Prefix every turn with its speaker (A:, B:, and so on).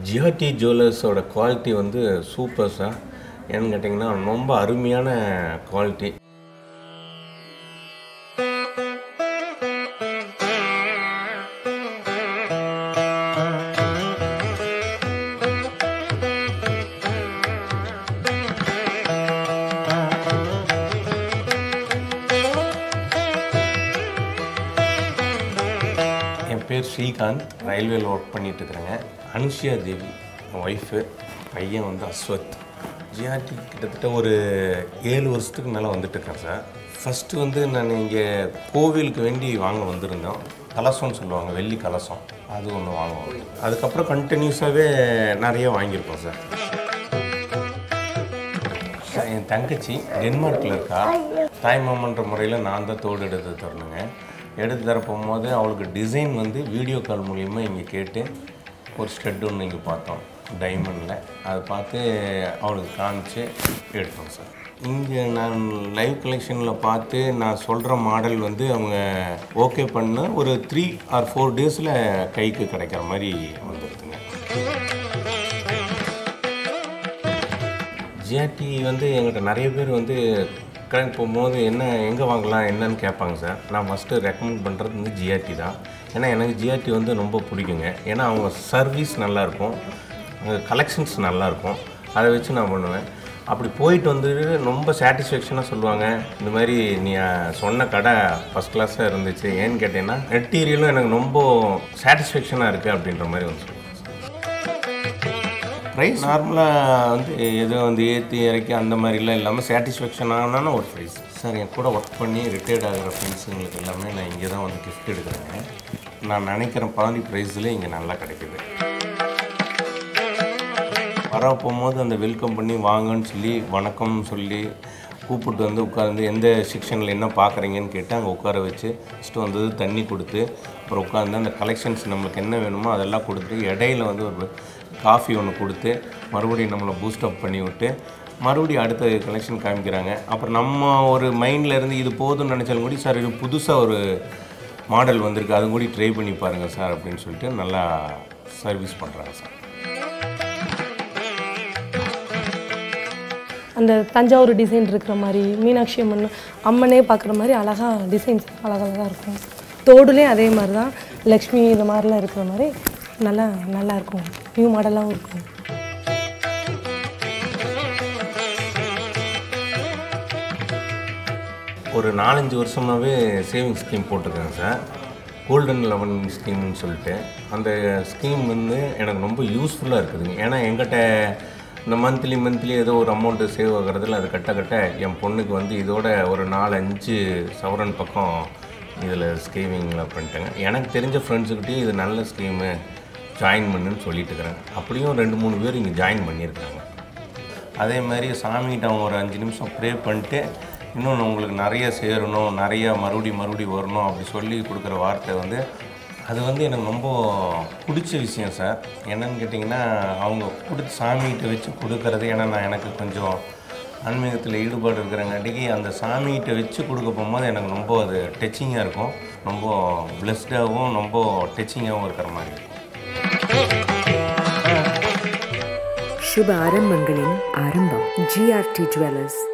A: GRT ஜுவல்லர்ஸோட quality வந்து super sir ஏன்னு கேட்டிங்கன்னா ரொம்ப அருமையான குவாலிட்டி என் பேர் ஸ்ரீகாந்த் ரயில்வேல ஒர்க் பண்ணிட்டு இருக்கிறேங்க அனுஷியா தேவி என் ஒய்ஃபு பையன் வந்து அஸ்வத் ஜிஆர்டி கிட்டத்தட்ட ஒரு ஏழு வருஷத்துக்கு மேலே வந்துட்டு இருக்கேன் சார் ஃபஸ்ட்டு வந்து நான் இங்கே கோவிலுக்கு வேண்டி வாங்க வந்திருந்தோம் கலசம்னு சொல்லுவாங்க வெள்ளி கலசம் அது ஒன்று வாங்குவோம் அதுக்கப்புறம் கண்டினியூஸாகவே நிறைய வாங்கியிருக்கோம் சார் சார், என் தங்கச்சி டென்மார்க்கில் இருக்கா தாய்மாமன்ற முறையில் நான் தான் தோடு எடுத்து தரணுங்க எடுத்து தர போகும்போது அவளுக்கு டிசைன் வந்து வீடியோ கால் மூலிமா இங்கே கேட்டு ஒரு ஸ்டெட் ஒன்று இங்கே பார்த்தோம் டைமண்டில் அதை பார்த்து அவளுக்கு காமிச்சு எடுத்தோம் சார் இங்கே நான் லைவ் கலெக்ஷனில் பார்த்து நான் சொல்கிற மாடல் வந்து அவங்க ஓகே பண்ண ஒரு த்ரீ ஆர் ஃபோர் டேஸில் கைக்கு கிடைக்கிற மாதிரி வந்துடுதுங்க ஜிஆர்டி வந்து எங்கிட்ட நிறைய பேர் வந்து கடைக்கு போகும்போது என்ன எங்கே வாங்கலாம் என்னன்னு கேட்பாங்க சார் நான் ஃபஸ்ட்டு ரெக்கமெண்ட் பண்ணுறது வந்து ஜிஆர்டி தான் ஏன்னா எனக்கு ஜிஆர்டி வந்து ரொம்ப பிடிக்குங்க ஏன்னா அவங்க சர்வீஸ் நல்லாயிருக்கும் கலெக்ஷன்ஸ் நல்லாயிருக்கும் அதை வச்சு நான் பண்ணுவேன் அப்படி போயிட்டு வந்து ரொம்ப சாட்டிஸ்ஃபேக்ஷனாக சொல்லுவாங்க இந்த மாதிரி நீ அஹ், சொன்ன கடை ஃபஸ்ட் கிளாஸாக இருந்துச்சு ஏன்னு கேட்டேன்னா மெட்டீரியலும் எனக்கு ரொம்ப சாட்டிஸ்ஃபேக்ஷனாக இருக்குது அப்படின்ற மாதிரி வந்து சொல்லுவாங்க ப்ரைஸ் நார்மலாக வந்து ஏதோ வந்து ஏற்றி இறக்கி அந்த மாதிரிலாம் இல்லாமல் சாட்டிஸ்ஃபேக்ஷன் ஆனான ஒரு ப்ரைஸ் சார் என் கூட ஒர்க் பண்ணி ரிட்டையர்ட் ஆகிற ஃப்ரெண்ட்ஸுங்களுக்கு எல்லாமே நான் இங்கே தான் வந்து கிஃப்ட் எடுக்கிறேங்க நான் நினைக்கிற பாதி ப்ரைஸில் இங்கே நல்லா கிடைக்குது வர போகும்போது அந்த வெல்கம் பண்ணி வாங்கன்னு சொல்லி வணக்கம் சொல்லி கூப்பிட்டு வந்து உட்காந்து எந்த செக்ஷனில் என்ன பார்க்குறீங்கன்னு கேட்டு அங்கே உட்கார வச்சு ஃபஸ்ட்டு வந்தது தண்ணி கொடுத்து அப்புறம் உட்காந்து அந்த கலெக்ஷன்ஸ் நம்மளுக்கு என்ன வேணுமோ அதெல்லாம் கொடுத்து இடையில வந்து ஒரு காஃபி ஒன்று கொடுத்து மறுபடியும் நம்மளை பூஸ்டப் பண்ணி விட்டு மறுபடியும் அடுத்த கலெக்ஷன் காமிக்கிறாங்க அப்புறம் நம்ம ஒரு மைண்டில் இருந்து இது போதும்னு நினச்சாலும் கூட சார் இது புதுசாக ஒரு மாடல் வந்திருக்கு அது கூட ட்ரை பண்ணி பாருங்கள் சார் அப்படின்னு சொல்லிட்டு நல்லா சர்வீஸ் பண்ணுறாங்க சார்
B: அந்த தஞ்சாவூர் டிசைன் இருக்கிற மாதிரி மீனாட்சி அம்மன் அம்மனே பார்க்குற மாதிரி அழகாக டிசைன்ஸ் அழகழகாக இருக்கும் தோடுலேயும் அதே மாதிரி தான் லக்ஷ்மி இது மாதிரிலாம் இருக்கிற மாதிரி நல்லா நல்லா இருக்கும் நியூ மாடலாகவும் இருக்கும்
A: ஒரு நாலஞ்சு வருஷமாகவே சேவிங் ஸ்கீம் போட்டிருக்கேங்க சார் கோல்டன் லெவன் ஸ்கீம்னு சொல்லிட்டு அந்த ஸ்கீம் வந்து எனக்கு ரொம்ப யூஸ்ஃபுல்லாக இருக்குதுங்க ஏன்னா எங்கிட்ட இந்த மந்த்லி மந்த்லி ஏதோ ஒரு அமௌண்ட்டு சேவ் ஆகுறதுல அது கட்ட கட்ட என் பொண்ணுக்கு வந்து இதோட ஒரு நாலு அஞ்சு சவரன் பக்கம் இதில் ஸ்கீமிங்கில் பண்ணிட்டேங்க எனக்கு தெரிஞ்ச ஃப்ரெண்ட்ஸுக்கிட்டேயும் இது நல்ல ஸ்கீமு ஜாயின் பண்ணுன்னு சொல்லிட்டு இருக்கிறேன் அப்படியும் ரெண்டு மூணு பேர் இங்கே ஜாயின் பண்ணியிருக்காங்க அதே மாதிரி சாமிகிட்ட அவங்க ஒரு அஞ்சு நிமிஷம் ப்ரே பண்ணிட்டு இன்னொன்று உங்களுக்கு நிறைய சேரணும் நிறைய மறுபடி மறுபடி வரணும் அப்படி சொல்லி கொடுக்குற வார்த்தை வந்து அது வந்து எனக்கு ரொம்ப பிடிச்ச விஷயம் சார் என்னன்னு கேட்டிங்கன்னா அவங்க கொடுத்து சாமிகிட்ட வச்சு கொடுக்கறது ஏன்னா நான் எனக்கு கொஞ்சம் ஆன்மீகத்தில் ஈடுபாடு இருக்கிறங்காட்டிக்கு அந்த சாமிகிட்ட வச்சு கொடுக்க போகும்போது எனக்கு ரொம்ப அது டச்சிங்காக இருக்கும் ரொம்ப பிளஸ்டாகவும் ரொம்ப டச்சிங்காகவும் இருக்கிற மாதிரி இருக்கும்
C: ಶುಭ ಆರಂಭங்களின் ஆரம்பம் ஜிஆர்டி ஜுவல்லர்ஸ்